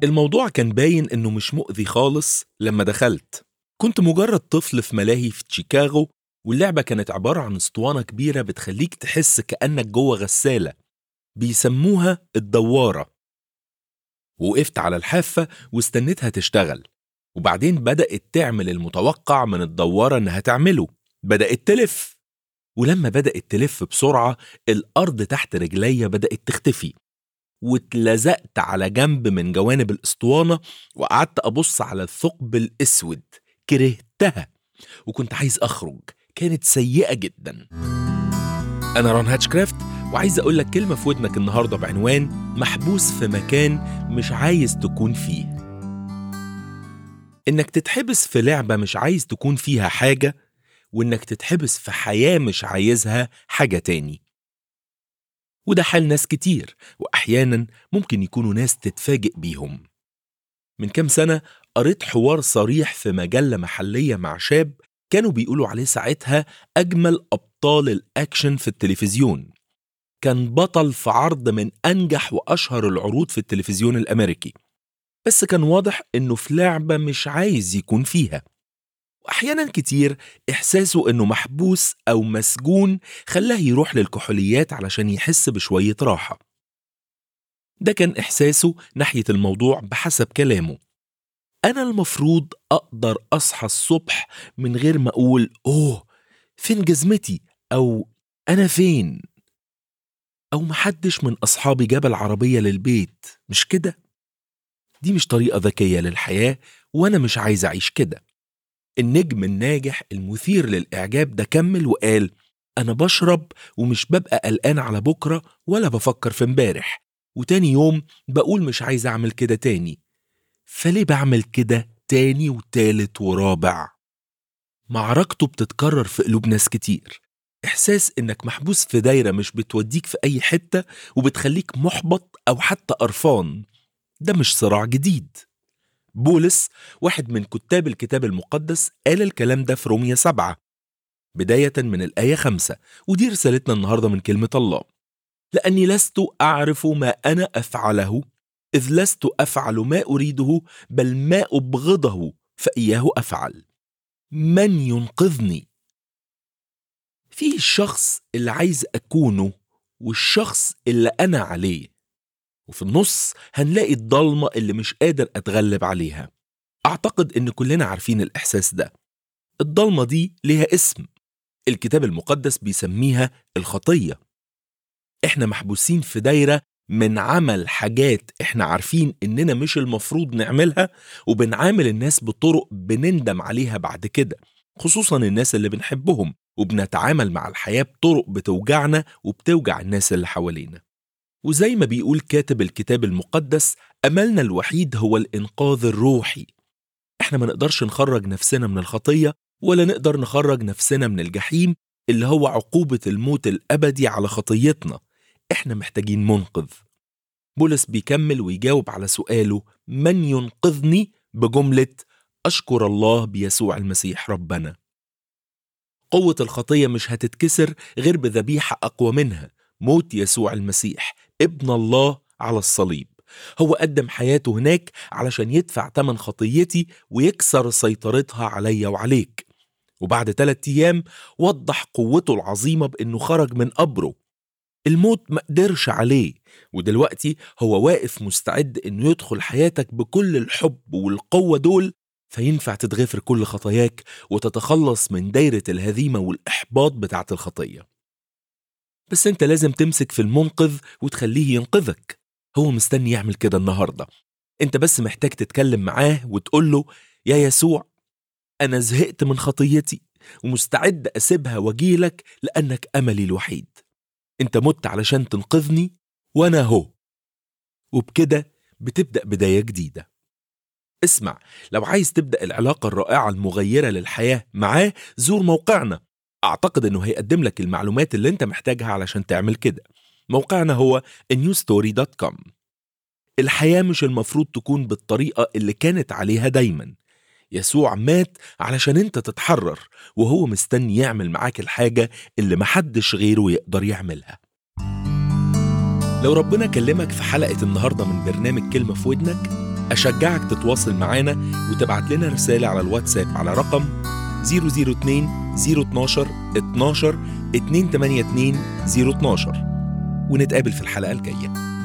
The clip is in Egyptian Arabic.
الموضوع كان باين إنه مش مؤذي خالص لما دخلت كنت مجرد طفل في ملاهي في شيكاغو واللعبة كانت عبارة عن اسطوانة كبيرة بتخليك تحس كأنك جوه غسالة بيسموها الدوارة وقفت على الحافة واستنيتها تشتغل وبعدين بدأت تعمل المتوقع من الدوارة إنها تعمله بدأت تلف ولما بدأت تلف بسرعة الأرض تحت رجليا بدأت تختفي واتلزقت على جنب من جوانب الاسطوانة وقعدت أبص على الثقب الأسود كرهتها وكنت عايز أخرج كانت سيئة جدا أنا ران هاتشكرافت وعايز أقول لك كلمة في ودنك النهاردة بعنوان محبوس في مكان مش عايز تكون فيه إنك تتحبس في لعبة مش عايز تكون فيها حاجة وإنك تتحبس في حياة مش عايزها حاجة تاني وده حال ناس كتير وأحيانا ممكن يكونوا ناس تتفاجئ بيهم من كام سنة قريت حوار صريح في مجلة محلية مع شاب كانوا بيقولوا عليه ساعتها أجمل أبطال الأكشن في التلفزيون كان بطل في عرض من أنجح وأشهر العروض في التلفزيون الأمريكي بس كان واضح إنه في لعبة مش عايز يكون فيها وأحيانا كتير إحساسه إنه محبوس أو مسجون خلاه يروح للكحوليات علشان يحس بشوية راحة ده كان إحساسه ناحية الموضوع بحسب كلامه أنا المفروض أقدر أصحى الصبح من غير ما أقول أوه فين جزمتي أو أنا فين أو محدش من أصحابي جاب العربية للبيت مش كده؟ دي مش طريقة ذكية للحياة وأنا مش عايز أعيش كده النجم الناجح المثير للإعجاب ده كمل وقال أنا بشرب ومش ببقى قلقان على بكرة ولا بفكر في امبارح وتاني يوم بقول مش عايز أعمل كده تاني فليه بعمل كده تاني وتالت ورابع معركته بتتكرر في قلوب ناس كتير إحساس إنك محبوس في دايرة مش بتوديك في أي حتة وبتخليك محبط أو حتى قرفان ده مش صراع جديد بولس واحد من كتاب الكتاب المقدس قال الكلام ده في رومية سبعة بداية من الآية خمسة ودي رسالتنا النهاردة من كلمة الله لأني لست أعرف ما أنا أفعله إذ لست أفعل ما أريده بل ما أبغضه فإياه أفعل من ينقذني في الشخص اللي عايز أكونه والشخص اللي أنا عليه وفي النص هنلاقي الضلمة اللي مش قادر أتغلب عليها أعتقد إن كلنا عارفين الإحساس ده الضلمة دي ليها اسم الكتاب المقدس بيسميها الخطية إحنا محبوسين في دايرة من عمل حاجات إحنا عارفين إننا مش المفروض نعملها وبنعامل الناس بطرق بنندم عليها بعد كده خصوصا الناس اللي بنحبهم وبنتعامل مع الحياة بطرق بتوجعنا وبتوجع الناس اللي حوالينا وزي ما بيقول كاتب الكتاب المقدس أملنا الوحيد هو الإنقاذ الروحي إحنا ما نقدرش نخرج نفسنا من الخطية ولا نقدر نخرج نفسنا من الجحيم اللي هو عقوبة الموت الأبدي على خطيتنا إحنا محتاجين منقذ بولس بيكمل ويجاوب على سؤاله من ينقذني بجملة أشكر الله بيسوع المسيح ربنا قوة الخطية مش هتتكسر غير بذبيحة أقوى منها موت يسوع المسيح ابن الله على الصليب هو قدم حياته هناك علشان يدفع تمن خطيتي ويكسر سيطرتها عليا وعليك وبعد ثلاثة أيام وضح قوته العظيمة بأنه خرج من قبره الموت ما قدرش عليه ودلوقتي هو واقف مستعد أنه يدخل حياتك بكل الحب والقوة دول فينفع تتغفر كل خطاياك وتتخلص من دايرة الهزيمة والإحباط بتاعة الخطية بس انت لازم تمسك في المنقذ وتخليه ينقذك هو مستني يعمل كده النهارده انت بس محتاج تتكلم معاه وتقول له يا يسوع انا زهقت من خطيتي ومستعد اسيبها واجيلك لانك املي الوحيد انت مت علشان تنقذني وانا هو وبكده بتبدا بدايه جديده اسمع لو عايز تبدا العلاقه الرائعه المغيره للحياه معاه زور موقعنا أعتقد إنه هيقدم لك المعلومات اللي أنت محتاجها علشان تعمل كده. موقعنا هو newstory.com. الحياة مش المفروض تكون بالطريقة اللي كانت عليها دايما. يسوع مات علشان أنت تتحرر وهو مستني يعمل معاك الحاجة اللي محدش غيره يقدر يعملها. لو ربنا كلمك في حلقة النهاردة من برنامج كلمة في ودنك أشجعك تتواصل معانا وتبعت لنا رسالة على الواتساب على رقم 002 012 12 282 012 ونتقابل في الحلقة الجاية